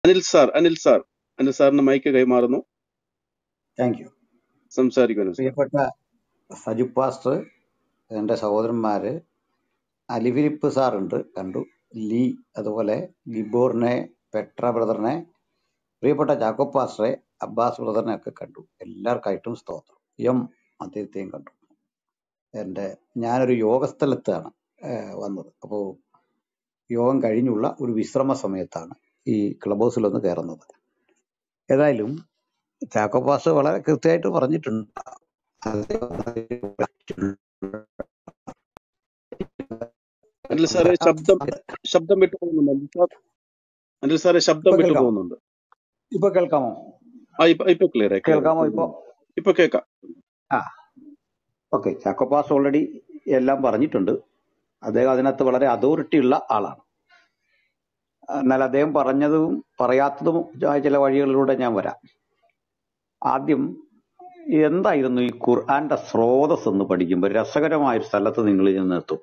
Anil sir Anil sir Anil സാറിന് mic കൈമാറുന്നു thank you സംസാരിക്കും അനിൽ സാർ പ്രിയപ്പെട്ട സജു പാസ്റ്റർ എൻ്റെ സഹോദരന്മാര് അലി ഫിലിപ്പ് സാറുണ്ട് കണ്ടു ലീ അതുപോലെ ഗിബോറിനെ പെട്ര ബ്രദറിനെ പ്രിയപ്പെട്ട ജാക്കോ പാസ്റ്ററെ അബ്ബാസ് ബ്രദറിനെ ഒക്കെ കണ്ടു എല്ലാവർക്കായിട്ടും സ്തോത്രം എം അദ്ദേഹത്തെയും കണ്ടു എൻ്റെ ഞാനൊരു യോഗസ്ഥലത്താണ് ഏഹ്, വന്നത് അപ്പോൾ യോഗം കഴിഞ്ഞുള്ള ഒരു വിശ്രമ സമയത്താണ് ഈ ക്ലബ് ഹൗസിലൊന്ന് കയറുന്നത് ഏതായാലും ചാക്കോ പാസ്റ്റർ വളരെ കൃത്യമായിട്ട് പറഞ്ഞിട്ടുണ്ട് അനിൽ സാറെ ശബ്ദം ശബ്ദം വിട്ടു പോകുന്നുണ്ട് അനിൽ സാർ അനിൽ സാറെ ശബ്ദം ഇപ്പൊ വിട്ടു കേൾക്കാം പോകുന്നുണ്ട് ഇപ്പൊ കേൾക്കാമോ ആ ഇപ്പൊ ഇപ്പൊ ക്ലിയർ ആയി ക്ലിയർ കേൾക്കാമോ ഇപ്പൊ ഇപ്പൊ കേൾക്കാം ആ ഓക്കെ ചാക്കോ പാസ് ഓൾറെഡി എല്ലാം പറഞ്ഞിട്ടുണ്ട് അദ്ദേഹം അതിനകത്ത് വളരെ അതോറിറ്റി ഉള്ള ആളാണ് എന്നാൽ അദ്ദേഹം പറഞ്ഞതും പറയാത്തതും ആയ ചില വഴികളിലൂടെ ഞാൻ വരാം ആദ്യം എന്തായിരുന്നു ഈ ഖുർആന്റെ സ്രോതസ് എന്ന് പഠിക്കുമ്പോൾ രസകരമായ ഒരു സ്ഥലത്ത് നിങ്ങൾ ചെന്ന് നിർത്തും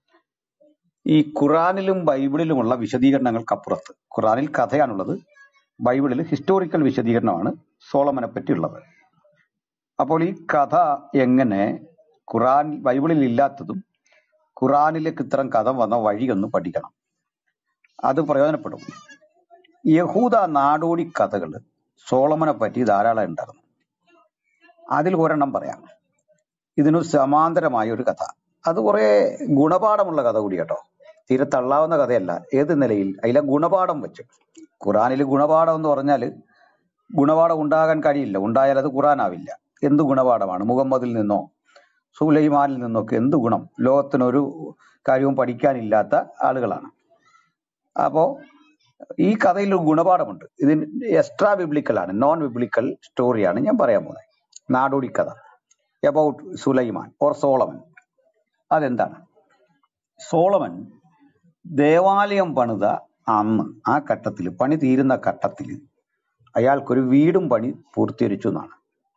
ഈ ഖുറാനിലും ബൈബിളിലുമുള്ള വിശദീകരണങ്ങൾക്കപ്പുറത്ത് ഖുറാനിൽ കഥയാണുള്ളത് ബൈബിളിൽ ഹിസ്റ്റോറിക്കൽ വിശദീകരണമാണ് സോളമനെ പറ്റിയുള്ളത് അപ്പോൾ ഈ കഥ എങ്ങനെ ഖുറാൻ ബൈബിളിൽ ഇല്ലാത്തതും ഖുറാനിലേക്ക് ഇത്തരം കഥ വന്ന വഴിയൊന്ന് പഠിക്കണം അത് പ്രയോജനപ്പെടും യഹൂദ നാടോടി കഥകൾ സോളമനെ പറ്റി ധാരാളം ഉണ്ടായിരുന്നു അതിൽ ഒരെണ്ണം പറയാം ഇതിനൊരു സമാന്തരമായ ഒരു കഥ അത് കുറെ ഗുണപാഠമുള്ള കഥ കൂടി കേട്ടോ തീരെ തള്ളാവുന്ന കഥയല്ല ഏത് നിലയിൽ അതിലെ ഗുണപാഠം വെച്ച് ഖുറാനിൽ ഗുണപാഠം എന്ന് പറഞ്ഞാൽ ഗുണപാഠം ഉണ്ടാകാൻ കഴിയില്ല ഉണ്ടായാൽ അത് ഖുറാനാവില്ല എന്ത് ഗുണപാഠമാണ് മുഹമ്മദിൽ നിന്നോ സുലൈമാനിൽ നിന്നൊക്കെ എന്ത് ഗുണം ലോകത്തിനൊരു കാര്യവും പഠിക്കാനില്ലാത്ത ആളുകളാണ് അപ്പോ ഈ കഥയിൽ ഒരു ഗുണപാഠമുണ്ട് ഇതിന് എക്സ്ട്രാ ബിബ്ലിക്കൽ ആണ് നോൺ ബിബ്ലിക്കൽ സ്റ്റോറിയാണ് ഞാൻ പറയാൻ പോകുന്നത് നാടോടി കഥ അബൌട്ട് സുലൈമാൻ ഓർ സോളമൻ അതെന്താണ് സോളമൻ ദേവാലയം പണിത അന്ന് ആ ഘട്ടത്തിൽ പണി തീരുന്ന ഘട്ടത്തിൽ അയാൾക്കൊരു വീടും പണി പൂർത്തീകരിച്ചു എന്നാണ്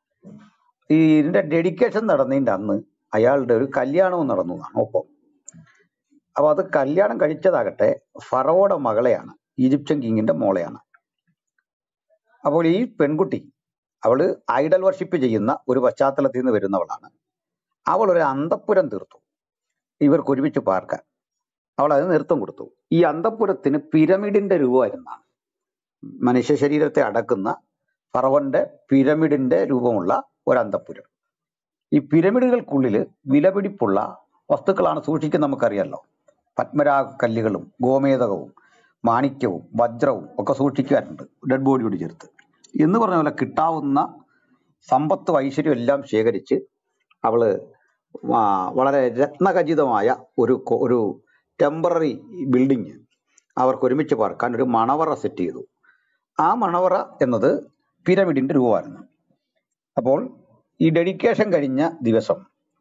ഈ ഇതിന്റെ ഡെഡിക്കേഷൻ നടന്നതിന്റെ അന്ന് അയാളുടെ ഒരു കല്യാണവും നടന്നു എന്നാണ് ഒപ്പം അപ്പൊ അത് കല്യാണം കഴിച്ചതാകട്ടെ ഫറവോടെ മകളെയാണ് ഈജിപ്ഷ്യൻ കിങ്ങിന്റെ മോളെയാണ് അപ്പോൾ ഈ പെൺകുട്ടി അവള് ഐഡൽ വർഷിപ്പ് ചെയ്യുന്ന ഒരു പശ്ചാത്തലത്തിൽ നിന്ന് വരുന്നവളാണ് അവൾ ഒരു അന്തപ്പുരം തീർത്തു ഇവർക്ക് ഒരുമിച്ച് പാർക്കാൻ അവൾ അതിന് നൃത്തം കൊടുത്തു ഈ അന്തപ്പുരത്തിന് പിരമിഡിന്റെ രൂപമായിരുന്നാണ് മനുഷ്യ ശരീരത്തെ അടക്കുന്ന ഫറവന്റെ പിരമിഡിന്റെ രൂപമുള്ള ഒരു അന്തപ്പുരം ഈ പിരമിഡുകൾക്കുള്ളിൽ വിലപിടിപ്പുള്ള വസ്തുക്കളാണ് സൂക്ഷിക്കുന്നത് നമുക്കറിയാലോ പത്മരാഗ കല്ലുകളും ഗോമേതകവും മാണിക്യവും വജ്രവും ഒക്കെ സൂക്ഷിക്കാറുണ്ട് ഡെഡ് ബോഡിയോട് ചേർത്ത് എന്ന് പറഞ്ഞ പോലെ കിട്ടാവുന്ന സമ്പത്തും ഐശ്വര്യം എല്ലാം ശേഖരിച്ച് അവള് ആ വളരെ രത്നഖചിതമായ ഒരു കൊ- ഒരു ടെമ്പററി ബിൽഡിങ് അവർക്ക് ഒരുമിച്ച് പാർക്കാൻ ഒരു മണവറ സെറ്റ് ചെയ്തു ആ മണവറ എന്നത് പിരമിഡിന്റെ രൂപമായിരുന്നു അപ്പോൾ ഈ ഡെഡിക്കേഷൻ കഴിഞ്ഞ ദിവസം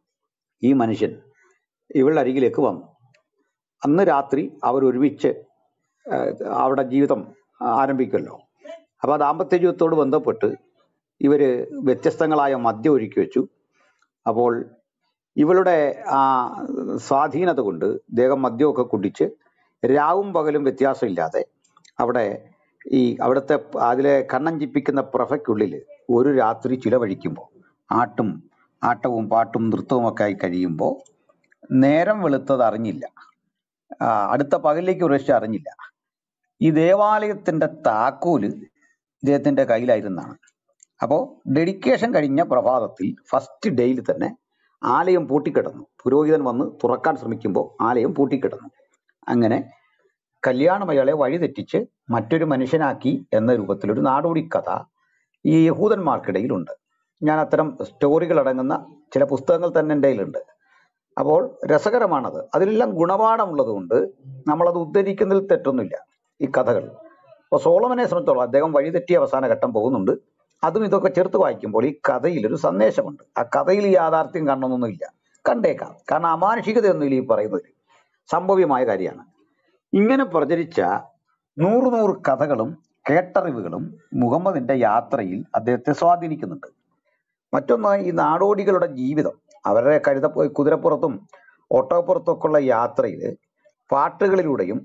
ഈ മനുഷ്യൻ ഇവളുടെ അരികിലേക്ക് വന്നു അന്ന് രാത്രി അവർ ഒരുമിച്ച് ഏഹ്, അവിടെ ജീവിതം ആരംഭിക്കുമല്ലോ അപ്പൊ ആ ദാമ്പത്യ ജീവിതത്തോട് ബന്ധപ്പെട്ട് ഇവര് വ്യത്യസ്തങ്ങളായ മദ്യം ഒരുക്കി വെച്ചു അപ്പോൾ ഇവളുടെ ആ സ്വാധീനത കൊണ്ട് ദേഹം മദ്യമൊക്കെ കുടിച്ച് രാവും പകലും വ്യത്യാസമില്ലാതെ അവിടെ ഈ അവിടുത്തെ അതിലെ കണ്ണഞ്ചിപ്പിക്കുന്ന പ്രഭയ്ക്കുള്ളിൽ ഒരു രാത്രി ചിലവഴിക്കുമ്പോൾ ആട്ടും ആട്ടവും പാട്ടും നൃത്തവും ഒക്കെ ആയി കഴിയുമ്പോൾ നേരം വെളുത്തത് അറിഞ്ഞില്ല ആ, അടുത്ത പകലിലേക്ക് ഉറച്ച് അറിഞ്ഞില്ല ഈ ദേവാലയത്തിന്റെ താക്കോല് ഇദ്ദേഹത്തിന്റെ കയ്യിലായിരുന്നാണ് അപ്പോ ഡെഡിക്കേഷൻ കഴിഞ്ഞ പ്രഭാതത്തിൽ ഫസ്റ്റ് ഡേയിൽ തന്നെ ആലയം പൂട്ടിക്കിടന്നു പുരോഹിതൻ വന്ന് തുറക്കാൻ ശ്രമിക്കുമ്പോൾ ആലയം പൂട്ടിക്കിടന്നു അങ്ങനെ കല്യാണം അയാളെ വഴിതെറ്റിച്ച് മറ്റൊരു മനുഷ്യനാക്കി എന്ന രൂപത്തിൽ ഒരു നാടോടി കഥ ഈ യഹൂദന്മാർക്കിടയിലുണ്ട് ഞാൻ അത്തരം സ്റ്റോറികൾ അടങ്ങുന്ന ചില പുസ്തകങ്ങൾ തന്നെ എൻ്റെ കയ്യിലുണ്ട് അപ്പോൾ രസകരമാണത് അതിലെല്ലാം ഗുണപാഠമുള്ളത് കൊണ്ട് നമ്മളത് ഉദ്ധരിക്കുന്നതിൽ തെറ്റൊന്നുമില്ല ഈ കഥകൾ അപ്പോൾ സോളമനെ സംബന്ധിച്ചോളം അദ്ദേഹം വഴിതെറ്റിയ അവസാന ഘട്ടം പോകുന്നുണ്ട് അതും ഇതൊക്കെ ചേർത്ത് വായിക്കുമ്പോൾ ഈ കഥയിൽ ഒരു സന്ദേശമുണ്ട് ആ കഥയിൽ യാഥാർത്ഥ്യം കാണണമെന്നൊന്നുമില്ല കണ്ടേക്കാം കാരണം അമാനുഷികതയൊന്നുമില്ല ഈ പറയുന്നത് സംഭവ്യമായ കാര്യമാണ് ഇങ്ങനെ പ്രചരിച്ച നൂറ് നൂറ് കഥകളും കേട്ടറിവുകളും മുഹമ്മദിന്റെ യാത്രയിൽ അദ്ദേഹത്തെ സ്വാധീനിക്കുന്നുണ്ട് മറ്റൊന്ന് ഈ നാടോടികളുടെ ജീവിതം അവരുടെ കഴുത കുതിരപ്പുറത്തും ഓട്ടോപ്പുറത്തും ഒക്കെ ഉള്ള യാത്രയിൽ പാട്ടുകളിലൂടെയും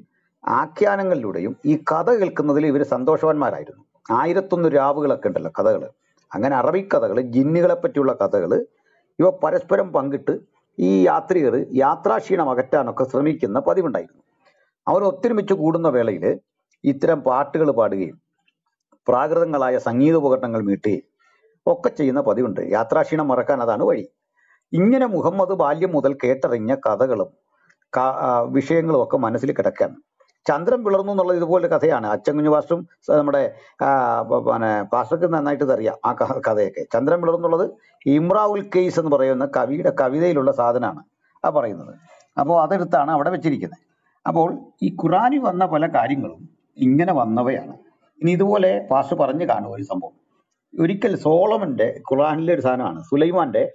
ആഖ്യാനങ്ങളിലൂടെയും ഈ കഥ കേൾക്കുന്നതിൽ ഇവർ സന്തോഷവാന്മാരായിരുന്നു ആയിരത്തൊന്ന് രാവുകളൊക്കെ ഉണ്ടല്ലോ കഥകൾ അങ്ങനെ അറബിക്കഥകൾ ജിന്നുകളെ പറ്റിയുള്ള കഥകൾ ഇവ പരസ്പരം പങ്കിട്ട് ഈ യാത്രികർ യാത്രാക്ഷീണം അകറ്റാനൊക്കെ ശ്രമിക്കുന്ന പതിവുണ്ടായിരുന്നു അവർ ഒത്തൊരുമിച്ച് കൂടുന്ന വേളയിൽ ഇത്തരം പാട്ടുകൾ പാടുകയും പ്രാകൃതങ്ങളായ സംഗീതോപകരണങ്ങൾ മീട്ടുകയും ഒക്കെ ചെയ്യുന്ന പതിവുണ്ട് യാത്രാക്ഷീണം മറക്കാൻ അതാണ് വഴി ഇങ്ങനെ മുഹമ്മദ് ബാല്യം മുതൽ കേട്ടറിഞ്ഞ കഥകളും ക- ആ, വിഷയങ്ങളും ഒക്കെ മനസ്സിൽ കിടക്കാണ് ചന്ദ്രൻ പിളർന്നു എന്നുള്ളത് ഇതുപോലെ കഥയാണ് അച്ചൻകുഞ്ഞു പാസ്റ്ററും സ- നമ്മുടെ ആ, പ- പിന്നെ പാസ്റ്റർക്ക് നന്നായിട്ട് അറിയാം ആ ക- കഥയൊക്കെ ചന്ദ്രൻ പിളർന്നുള്ളത് ഇമ്രാവുൽ കേസ് എന്ന് പറയുന്ന കവിയുടെ കവിതയിലുള്ള സാധനമാണ് ആ പറയുന്നത് അപ്പോൾ അതെടുത്താണ് അവിടെ വെച്ചിരിക്കുന്നത് അപ്പോൾ ഈ ഖുറാനിൽ വന്ന പല കാര്യങ്ങളും ഇങ്ങനെ വന്നവയാണ് ഇനി ഇതുപോലെ പാസ്റ്റർ പറഞ്ഞു കാണും ഒരു സംഭവം ഒരിക്കൽ സോളമന്റെ ഖുറാനിലെ ഒരു സാധനമാണ് സുലൈമാന്റെ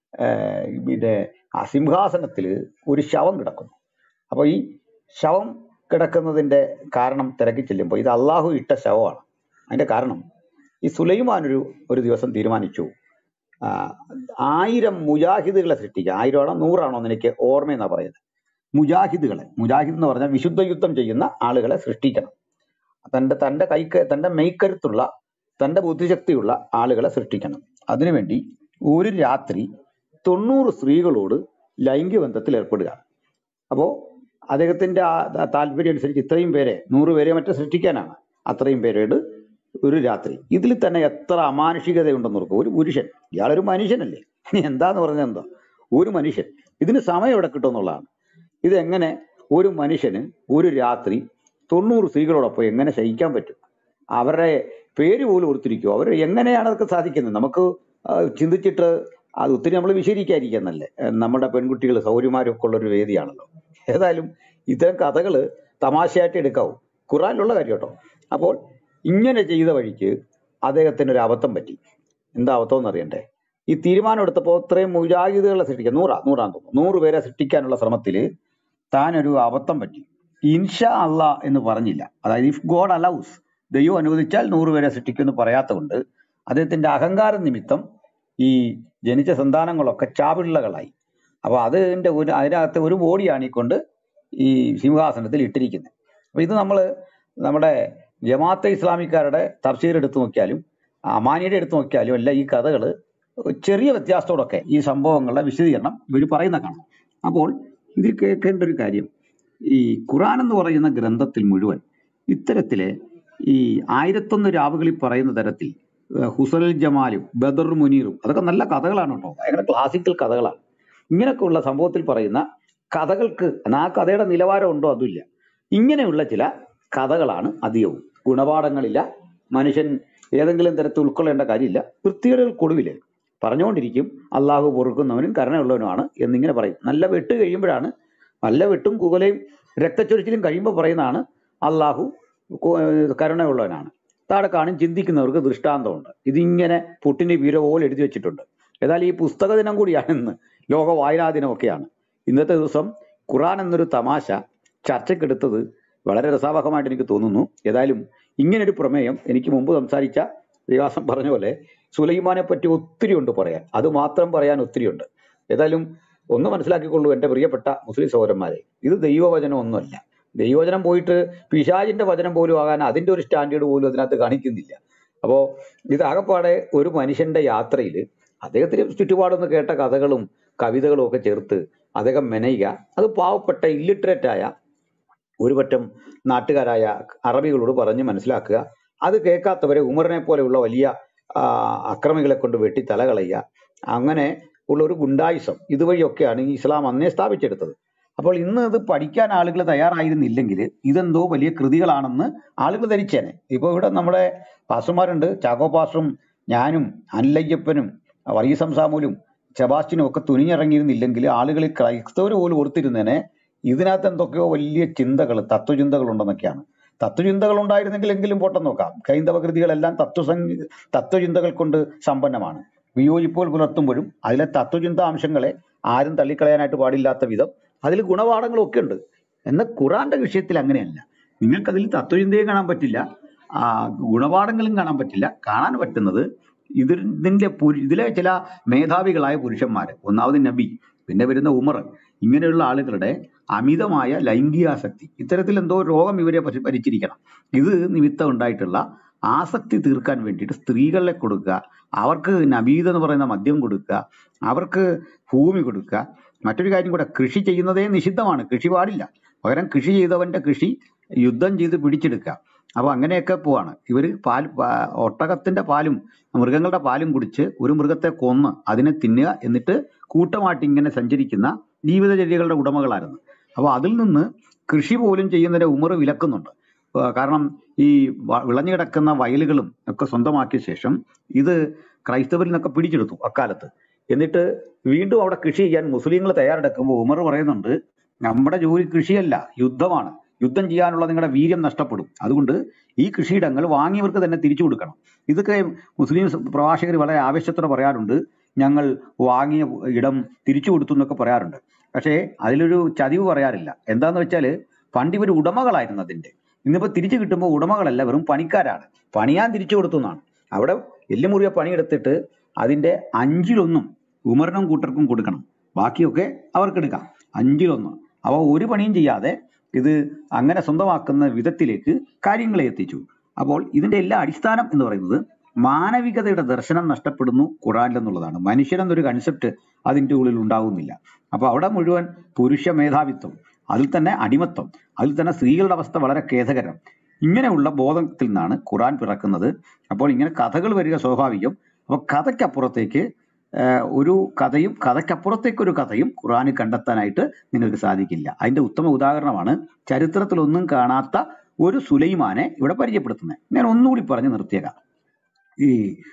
ആഹ് പിന്നെ ആ സിംഹാസനത്തിൽ ഒരു ശവം കിടക്കുന്നു അപ്പോൾ ഈ ശവം കിടക്കുന്നതിന്റെ കാരണം തിരക്കി ചെല്ലുമ്പോൾ ഇത് അള്ളാഹു ഇട്ട ശവമാണ് അതിന്റെ കാരണം ഈ സുലൈമാൻ ഒരു ഒരു ദിവസം തീരുമാനിച്ചു ആ, ആയിരം മുജാഹിദുകളെ സൃഷ്ടിക്കുക ആയിരം ആണോ നൂറാണോ എന്ന് എനിക്ക് ഓർമ്മയെന്നാ പറയുന്നത് മുജാഹിദുകളെ മുജാഹിദ് എന്ന് പറഞ്ഞാൽ വിശുദ്ധ യുദ്ധം ചെയ്യുന്ന ആളുകളെ സൃഷ്ടിക്കണം തന്റെ തന്റെ കൈക്ക് തന്റെ മെയ്ക്കരുത്തുള്ള തന്റെ ബുദ്ധിശക്തിയുള്ള ആളുകളെ സൃഷ്ടിക്കണം അതിനുവേണ്ടി ഒരു രാത്രി തൊണ്ണൂറ് സ്ത്രീകളോട് ലൈംഗിക ബന്ധത്തിൽ ഏർപ്പെടുക അപ്പോൾ അദ്ദേഹത്തിന്റെ ആ ത- താല്പര്യം അനുസരിച്ച് ഇത്രയും പേരെ നൂറ് പേരെ മറ്റോ സൃഷ്ടിക്കാനാണ് അത്രയും പേരോട് ഒരു രാത്രി ഇതിൽ തന്നെ എത്ര അമാനുഷികതയുണ്ടെന്ന് ഓർക്കും ഒരു പുരുഷൻ ഇയാളൊരു മനുഷ്യനല്ലേ എന്താന്ന് പറഞ്ഞാൽ എന്താ ഒരു മനുഷ്യൻ ഇതിന് സമയം എവിടെ കിട്ടുമെന്നുള്ളതാണ് ഇതെങ്ങനെ ഒരു മനുഷ്യന് ഒരു രാത്രി തൊണ്ണൂറ് സ്ത്രീകളോടൊപ്പം എങ്ങനെ ശയിക്കാൻ പറ്റും അവരുടെ പേര് പോലും ഓർത്തിരിക്കുമോ അവർ എങ്ങനെയാണ് അതൊക്കെ സാധിക്കുന്നത് നമുക്ക് ആ, ചിന്തിച്ചിട്ട് അത് ഒത്തിരി നമ്മൾ വിശദീകരിക്കാതിരിക്കുന്നല്ലേ നമ്മുടെ പെൺകുട്ടികൾ സൗര്യമാരും ഒക്കെ ഉള്ള ഒരു വേദിയാണല്ലോ ഏതായാലും ഇത്തരം കഥകൾ തമാശയായിട്ട് എടുക്കാവൂ ഖുറാനിലുള്ള കാര്യം കേട്ടോ അപ്പോൾ ഇങ്ങനെ ചെയ്ത വഴിക്ക് അദ്ദേഹത്തിന് ഒരു അബദ്ധം പറ്റി എന്താ അബദ്ധം എന്ന് അറിയണ്ടേ ഈ തീരുമാനം എടുത്തപ്പോൾ ഇത്രയും മുജാഹിദുകളെ സൃഷ്ടിക്കാൻ നൂറാ നൂറാന്ന് തോന്നുന്നു നൂറ് പേരെ സൃഷ്ടിക്കാനുള്ള ശ്രമത്തിൽ താനൊരു അബദ്ധം പറ്റി ഇൻഷാ അള്ളാ എന്ന് പറഞ്ഞില്ല അതായത് ഇഫ് ഗോഡ് അലൗസ് ദൈവം അനുവദിച്ചാൽ നൂറ് പേരെ സൃഷ്ടിക്കുമെന്ന് പറയാത്തതുകൊണ്ട് അദ്ദേഹത്തിന്റെ അഹങ്കാര നിമിത്തം ഈ ജനിച്ച സന്താനങ്ങളൊക്കെ ചാപിള്ളകളായി അപ്പൊ അതിന്റെ ഒരു അതിനകത്ത് ഒരു ബോഡിയാണ് ഈ കൊണ്ട് ഈ സിംഹാസനത്തിൽ ഇട്ടിരിക്കുന്നത് അപ്പൊ ഇത് നമ്മൾ നമ്മുടെ ജമാഅത്തെ ഇസ്ലാമിക്കാരുടെ തഫ്സീർ എടുത്തു നോക്കിയാലും അമാനിയുടെ എടുത്തു നോക്കിയാലും എല്ലാം ഈ കഥകൾ ചെറിയ വ്യത്യാസത്തോടൊക്കെ ഈ സംഭവങ്ങളുടെ വിശദീകരണം ഇവർ പറയുന്ന കാണാം അപ്പോൾ ഇതിൽ കേൾക്കേണ്ട ഒരു കാര്യം ഈ ഖുറാൻ എന്ന് പറയുന്ന ഗ്രന്ഥത്തിൽ മുഴുവൻ ഇത്തരത്തിലെ ഈ ആയിരത്തൊന്ന് രാവുകളിൽ പറയുന്ന തരത്തിൽ ഏഹ് ഹുസൽ ജമാലും ബദർ മുനീറും അതൊക്കെ നല്ല കഥകളാണ് കേട്ടോ ഭയങ്കര ക്ലാസിക്കൽ കഥകളാണ് ഇങ്ങനെയൊക്കെയുള്ള സംഭവത്തിൽ പറയുന്ന കഥകൾക്ക് എന്നാ ആ കഥയുടെ നിലവാരം ഉണ്ടോ അതുമില്ല ഇങ്ങനെയുള്ള ചില കഥകളാണ് അധികവും ഗുണപാഠങ്ങളില്ല മനുഷ്യൻ ഏതെങ്കിലും തരത്തിൽ ഉൾക്കൊള്ളേണ്ട കാര്യമില്ല വൃത്തികേടുകൾക്കൊടുവിൽ പറഞ്ഞുകൊണ്ടിരിക്കും അള്ളാഹു പൊറുക്കുന്നവനും കരുണയുള്ളവനുമാണ് എന്നിങ്ങനെ പറയും നല്ല വെട്ട് കഴിയുമ്പോഴാണ് നല്ല വെട്ടും കുകലയും രക്തച്ചൊരിച്ചിലും കഴിയുമ്പോൾ പറയുന്നതാണ് അള്ളാഹു കു- ഏഹ് കരുണയുള്ളവനാണ് താഴെ കാണും ചിന്തിക്കുന്നവർക്ക് ദൃഷ്ടാന്തമുണ്ട് ഇതിങ്ങനെ പുട്ടിന് വീര പോലെ എഴുതി വെച്ചിട്ടുണ്ട് ഏതായാലും ഈ പുസ്തക ദിനം കൂടിയാണ് ഇന്ന് ലോക വായനാ ദിനമൊക്കെയാണ് ഇന്നത്തെ ദിവസം ഖുറാൻ എന്നൊരു തമാശ ചർച്ചയ്ക്കെടുത്തത് വളരെ രസാവഹമായിട്ട് എനിക്ക് തോന്നുന്നു ഏതായാലും ഇങ്ങനൊരു പ്രമേയം എനിക്ക് മുമ്പ് സംസാരിച്ച വികാസം പറഞ്ഞ പോലെ സുലൈമാനെ പറ്റി ഒത്തിരി ഉണ്ട് പറയാൻ അത് മാത്രം പറയാൻ ഒത്തിരി ഉണ്ട് ഏതായാലും ഒന്ന് മനസ്സിലാക്കിക്കൊള്ളൂ എൻ്റെ പ്രിയപ്പെട്ട മുസ്ലിം സഹോദരന്മാരെ ഇത് ദൈവവചനം ഒന്നുമല്ല ദൈവവചനം പോയിട്ട് പിശാചിന്റെ വചനം പോലും ആകാൻ അതിന്റെ ഒരു സ്റ്റാൻഡേർഡ് പോലും അതിനകത്ത് കാണിക്കുന്നില്ല അപ്പോ ഇത് ആകപ്പാടെ ഒരു മനുഷ്യന്റെ യാത്രയിൽ അദ്ദേഹത്തിന് ചുറ്റുപാടൊന്ന് കേട്ട കഥകളും കവിതകളും ഒക്കെ ചേർത്ത് അദ്ദേഹം മെനയുക അത് പാവപ്പെട്ട ഇല്ലിറ്ററേറ്റ് ആയ ഒരു പറ്റം നാട്ടുകാരായ അറബികളോട് പറഞ്ഞ് മനസ്സിലാക്കുക അത് കേൾക്കാത്തവരെ ഉമറിനെ പോലെയുള്ള വലിയ ആ, അക്രമികളെ കൊണ്ട് വെട്ടി തലകളയുക അങ്ങനെ ഉള്ള ഒരു ഗുണ്ടായുസം ഇതുവഴിയൊക്കെയാണ് ഈ ഇസ്ലാം അന്നേ സ്ഥാപിച്ചെടുത്തത് അപ്പോൾ ഇന്ന് ഇത് പഠിക്കാൻ ആളുകൾ തയ്യാറായിരുന്നില്ലെങ്കിൽ ഇതെന്തോ വലിയ കൃതികളാണെന്ന് ആളുകൾ ധരിച്ചേനെ ഇപ്പോൾ ഇവിടെ നമ്മുടെ പാസ്റ്റർമാരുണ്ട് ചാക്കോ പാസ്റ്ററും ഞാനും അനിലയ്യപ്പനും വർഗീസം സാമൂലും സെബാസ്റ്റിനും ഒക്കെ തുനിഞ്ഞിറങ്ങിയിരുന്നില്ലെങ്കിൽ ആളുകൾ ക്രൈസ്തവർ പോലും ഓർത്തിരുന്നേനെ ഇതിനകത്ത് എന്തൊക്കെയോ വലിയ ചിന്തകൾ തത്വചിന്തകൾ ഉണ്ടെന്നൊക്കെയാണ് തത്വചിന്തകൾ ഉണ്ടായിരുന്നെങ്കിൽ എങ്കിലും പോട്ടെന്ന് നോക്കാം ഹൈന്ദവ കൃതികളെല്ലാം തത്വസംഗി തത്വചിന്തകൾ കൊണ്ട് സമ്പന്നമാണ് വിയോജിപ്പുകൾ പുലർത്തുമ്പോഴും അതിലെ തത്വചിന്ത അംശങ്ങളെ ആരും തള്ളിക്കളയാനായിട്ട് പാടില്ലാത്ത വിധം അതിൽ ഗുണപാഠങ്ങളും ഒക്കെ ഉണ്ട് എന്നാൽ ഖുറാന്റെ വിഷയത്തിൽ അങ്ങനെയല്ല നിങ്ങൾക്കതിൽ തത്വചിന്തയും കാണാൻ പറ്റില്ല ആ ഗുണപാഠങ്ങളും കാണാൻ പറ്റില്ല കാണാൻ പറ്റുന്നത് ഇതിൽ ഇതിന്റെ പുരു- ഇതിലെ ചില മേധാവികളായ പുരുഷന്മാര് ഒന്നാമത് നബി പിന്നെ വരുന്ന ഉമർ ഇങ്ങനെയുള്ള ആളുകളുടെ അമിതമായ ലൈംഗികാസക്തി ഇത്തരത്തിൽ എന്തോ രോഗം ഇവരെ പറ്റി- ഭരിച്ചിരിക്കണം ഇത് നിമിത്തം ഉണ്ടായിട്ടുള്ള ആസക്തി തീർക്കാൻ വേണ്ടിയിട്ട് സ്ത്രീകളെ കൊടുക്കുക അവർക്ക് നബീദ് എന്ന് പറയുന്ന മദ്യം കൊടുക്കുക അവർക്ക് ഭൂമി കൊടുക്കുക മറ്റൊരു കാര്യം കൂടെ കൃഷി ചെയ്യുന്നതേ നിഷിദ്ധമാണ് കൃഷി പാടില്ല പകരം കൃഷി ചെയ്തവന്റെ കൃഷി യുദ്ധം ചെയ്ത് പിടിച്ചെടുക്കുക അപ്പൊ അങ്ങനെയൊക്കെ പോവാണ് ഇവര് പാൽ പാ- ഒട്ടകത്തിന്റെ പാലും മൃഗങ്ങളുടെ പാലും കുടിച്ച് ഒരു മൃഗത്തെ കൊന്ന് അതിനെ തിന്നുക എന്നിട്ട് കൂട്ടമായിട്ട് ഇങ്ങനെ സഞ്ചരിക്കുന്ന ജീവിതചര്യകളുടെ ഉടമകളായിരുന്നു അപ്പൊ അതിൽ നിന്ന് കൃഷി പോലും ചെയ്യുന്നതിനെ ഉമർ വിലക്കുന്നുണ്ട് ആ, കാരണം ഈ വ- വിളഞ്ഞു കിടക്കുന്ന വയലുകളും ഒക്കെ സ്വന്തമാക്കിയ ശേഷം ഇത് ക്രൈസ്തവരിൽ നിന്നൊക്കെ പിടിച്ചെടുത്തു അക്കാലത്ത് എന്നിട്ട് വീണ്ടും അവിടെ കൃഷി ചെയ്യാൻ മുസ്ലിങ്ങൾ തയ്യാറെടുക്കുമ്പോൾ ഉമർ പറയുന്നുണ്ട് നമ്മുടെ ജോലി കൃഷിയല്ല യുദ്ധമാണ് യുദ്ധം ചെയ്യാനുള്ള നിങ്ങളുടെ വീര്യം നഷ്ടപ്പെടും അതുകൊണ്ട് ഈ കൃഷിയിടങ്ങൾ വാങ്ങിയവർക്ക് തന്നെ തിരിച്ചു കൊടുക്കണം ഇതൊക്കെ മുസ്ലിം പ്രഭാഷകർ വളരെ ആവേശത്തോടെ പറയാറുണ്ട് ഞങ്ങൾ വാങ്ങിയ ഇടം തിരിച്ചു കൊടുത്തു എന്നൊക്കെ പറയാറുണ്ട് പക്ഷേ അതിലൊരു ചതിവ് പറയാറില്ല എന്താന്ന് വെച്ചാൽ പണ്ട് ഇവർ ഉടമകളായിരുന്നു അതിന്റെ ഇന്നിപ്പോ തിരിച്ചു കിട്ടുമ്പോൾ ഉടമകളല്ല വെറും പണിക്കാരാണ് പണിയാൻ തിരിച്ചു കൊടുത്തു എന്നാണ് അവിടെ എല്ലുമുറിയ പണിയെടുത്തിട്ട് അതിന്റെ അഞ്ചിലൊന്നും ഉമറിനും കൂട്ടർക്കും കൊടുക്കണം ബാക്കിയൊക്കെ അവർക്ക് എടുക്കാം അഞ്ചിലൊന്ന് അവ ഒരു പണിയും ചെയ്യാതെ ഇത് അങ്ങനെ സ്വന്തമാക്കുന്ന വിധത്തിലേക്ക് കാര്യങ്ങളെ എത്തിച്ചു അപ്പോൾ ഇതിന്റെ എല്ലാ അടിസ്ഥാനം എന്ന് പറയുന്നത് മാനവികതയുടെ ദർശനം നഷ്ടപ്പെടുന്നു ഖുറാനിൽ എന്നുള്ളതാണ് മനുഷ്യനെന്നൊരു കൺസെപ്റ്റ് അതിന്റെ ഉള്ളിൽ ഉണ്ടാകുന്നില്ല അപ്പൊ അവിടെ മുഴുവൻ പുരുഷ മേധാവിത്വം അതിൽ തന്നെ അടിമത്വം അതിൽ തന്നെ സ്ത്രീകളുടെ അവസ്ഥ വളരെ ഖേദകരം ഇങ്ങനെയുള്ള ബോധത്തിൽ നിന്നാണ് ഖുറാൻ പിറക്കുന്നത് അപ്പോൾ ഇങ്ങനെ കഥകൾ വരിക സ്വാഭാവികം അപ്പോൾ കഥയ്ക്കപ്പുറത്തേക്ക് ആഹ് ഒരു കഥയും കഥയ്ക്കപ്പുറത്തേക്ക് ഒരു കഥയും ഖുറാനിൽ കണ്ടെത്താനായിട്ട് നിങ്ങൾക്ക് സാധിക്കില്ല അതിന്റെ ഉത്തമ ഉദാഹരണമാണ് ചരിത്രത്തിലൊന്നും കാണാത്ത ഒരു സുലൈമാനെ ഇവിടെ പരിചയപ്പെടുത്തുന്നത് ഞാൻ ഒന്നുകൂടി പറഞ്ഞു നിർത്തിയേക്കാം ഈ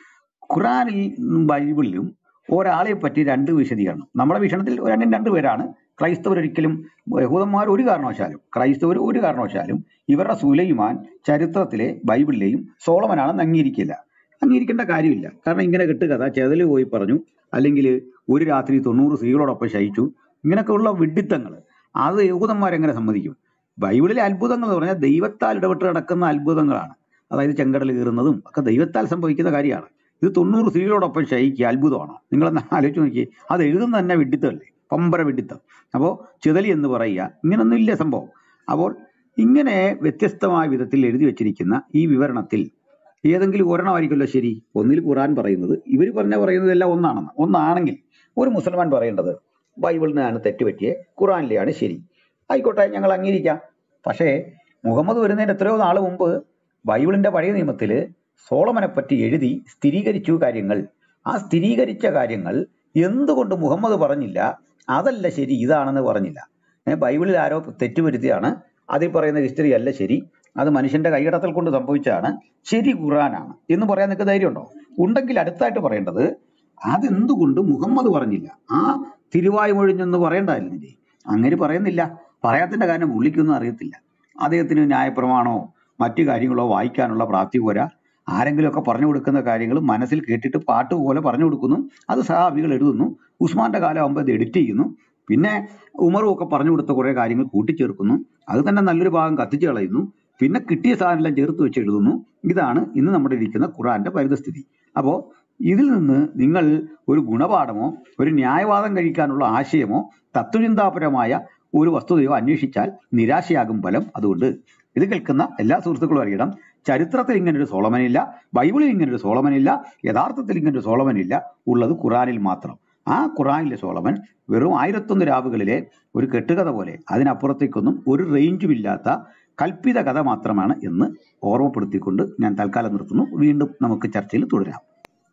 ഖുറാനിൽ ബൈബിളിലും ഒരാളെ പറ്റി രണ്ട് വിശദീകരണം നമ്മുടെ വീക്ഷണത്തിൽ രണ്ടും രണ്ട് പേരാണ് ക്രൈസ്തവർ ഒരിക്കലും യഹൂദന്മാർ ഒരു കാരണവശാലും ക്രൈസ്തവർ ഒരു കാരണവശാലും ഇവരുടെ സുലൈമാൻ ചരിത്രത്തിലെ ബൈബിളിലെയും സോളമനാണെന്ന് അംഗീകരിക്കില്ല അംഗീകരിക്കേണ്ട കാര്യമില്ല കാരണം ഇങ്ങനെ കെട്ടുകഥ ചെതല് പോയി പറഞ്ഞു അല്ലെങ്കിൽ ഒരു രാത്രി തൊണ്ണൂറ് സ്ത്രീകളോടൊപ്പം ശയിച്ചു ഇങ്ങനെയൊക്കെയുള്ള വിഡിത്തങ്ങൾ അത് യഹൂദന്മാരെങ്ങനെ സമ്മതിക്കും ബൈബിളിലെ അത്ഭുതങ്ങൾ എന്ന് പറഞ്ഞാൽ ദൈവത്താൽ ഇടപെട്ട് നടക്കുന്ന അത്ഭുതങ്ങളാണ് അതായത് ചെങ്കടൽ കീറുന്നതും ഒക്കെ ദൈവത്താൽ സംഭവിക്കുന്ന കാര്യമാണ് ഇത് തൊണ്ണൂറ് സ്ത്രീകളോടൊപ്പം ശയിക്കുക അത്ഭുതമാണ് നിങ്ങളൊന്ന് ആലോചിച്ച് നോക്കി അത് എഴുതുന്ന തന്നെ വിഡിത്തമല്ലേ പമ്പര വിഡിത്തം അപ്പോൾ ചിതലി എന്ന് പറയുക ഇങ്ങനൊന്നും ഇല്ല സംഭവം അപ്പോൾ ഇങ്ങനെ വ്യത്യസ്തമായ വിധത്തിൽ എഴുതി വെച്ചിരിക്കുന്ന ഈ വിവരണത്തിൽ ഏതെങ്കിലും ഒരെണ്ണമായിരിക്കുമല്ലോ ശരി ഒന്നിൽ ഖുറാൻ പറയുന്നത് ഇവർ പറഞ്ഞ പറയുന്നതെല്ലാം ഒന്നാണെന്ന് ഒന്നാണെങ്കിൽ ഒരു മുസൽമാൻ പറയേണ്ടത് ബൈബിളിനാണ് തെറ്റുപറ്റിയേ ഖുറാനിലെയാണ് ശരി ആയിക്കോട്ടെ ഞങ്ങൾ അംഗീകരിക്കാം പക്ഷേ മുഹമ്മദ് വരുന്നതിന് എത്രയോ നാൾ മുമ്പ് ബൈബിളിന്റെ പഴയ നിയമത്തിൽ സോളമനെ പറ്റി എഴുതി സ്ഥിരീകരിച്ചു കാര്യങ്ങൾ ആ സ്ഥിരീകരിച്ച കാര്യങ്ങൾ എന്തുകൊണ്ട് മുഹമ്മദ് പറഞ്ഞില്ല അതല്ല ശരി ഇതാണെന്ന് പറഞ്ഞില്ല ഏ, ബൈബിളിൽ ആരോ തെറ്റുവരുത്തിയാണ് അതിൽ പറയുന്ന ഹിസ്റ്ററി അല്ല ശരി അത് മനുഷ്യന്റെ കൈകടത്തൽ കൊണ്ട് സംഭവിച്ചതാണ് ശരി ഖുറാനാണ് എന്ന് പറയാൻ നിങ്ങൾക്ക് ധൈര്യമുണ്ടോ ഉണ്ടെങ്കിൽ അടുത്തായിട്ട് പറയേണ്ടത് അതെന്തുകൊണ്ട് മുഹമ്മദ് പറഞ്ഞില്ല ആ തിരുവായ് മൊഴിഞ്ഞെന്ന് പറയണ്ടായിരുന്നില്ലേ അങ്ങനെ പറയുന്നില്ല പറയാത്തിന്റെ കാര്യം പുള്ളിക്കൊന്നും അറിയത്തില്ല അദ്ദേഹത്തിന് ന്യായപ്രമാണോ മറ്റു കാര്യങ്ങളോ വായിക്കാനുള്ള പ്രാപ്തി പോരാ ആരെങ്കിലുമൊക്കെ പറഞ്ഞു കൊടുക്കുന്ന കാര്യങ്ങൾ മനസ്സിൽ കേട്ടിട്ട് പാട്ട് പോലെ പറഞ്ഞു കൊടുക്കുന്നു അത് സഹാബികൾ എഴുതുന്നു ഉസ്മാന്റെ കാലമാകുമ്പോൾ ഇത് എഡിറ്റ് ചെയ്യുന്നു പിന്നെ ഉമറും ഒക്കെ പറഞ്ഞു കൊടുത്ത കുറെ കാര്യങ്ങൾ കൂട്ടിച്ചേർക്കുന്നു അത് തന്നെ നല്ലൊരു ഭാഗം കത്തിച്ചു കളയുന്നു പിന്നെ കിട്ടിയ സാധനമെല്ലാം ചേർത്ത് വെച്ച് എഴുതുന്നു ഇതാണ് ഇന്ന് നമ്മുടെ ഇരിക്കുന്ന ഖുറാന്റെ പരിതസ്ഥിതി അപ്പോ ഇതിൽ നിന്ന് നിങ്ങൾ ഒരു ഗുണപാഠമോ ഒരു ന്യായവാദം കഴിക്കാനുള്ള ആശയമോ തത്വചിന്താപരമായ ഒരു വസ്തുതയോ അന്വേഷിച്ചാൽ നിരാശയാകും ഫലം അതുകൊണ്ട് ഇത് കേൾക്കുന്ന എല്ലാ സുഹൃത്തുക്കളും അറിയണം ചരിത്രത്തിൽ ഇങ്ങനൊരു സോളമനില്ല ബൈബിളിൽ ഇങ്ങനൊരു സോളമനില്ല യഥാർത്ഥത്തിൽ ഇങ്ങനൊരു സോളമനില്ല ഉള്ളത് ഖുറാനിൽ മാത്രം ആ ഖുറാനിലെ സോളമൻ വെറും ആയിരത്തൊന്ന് രാവുകളിലെ ഒരു കെട്ടുകഥ പോലെ അതിനപ്പുറത്തേക്കൊന്നും ഒരു റേഞ്ചും ഇല്ലാത്ത കൽപ്പിത കഥ മാത്രമാണ് എന്ന് ഓർമ്മപ്പെടുത്തിക്കൊണ്ട് ഞാൻ തൽക്കാലം നിർത്തുന്നു വീണ്ടും നമുക്ക് ചർച്ചയിൽ തുടരാം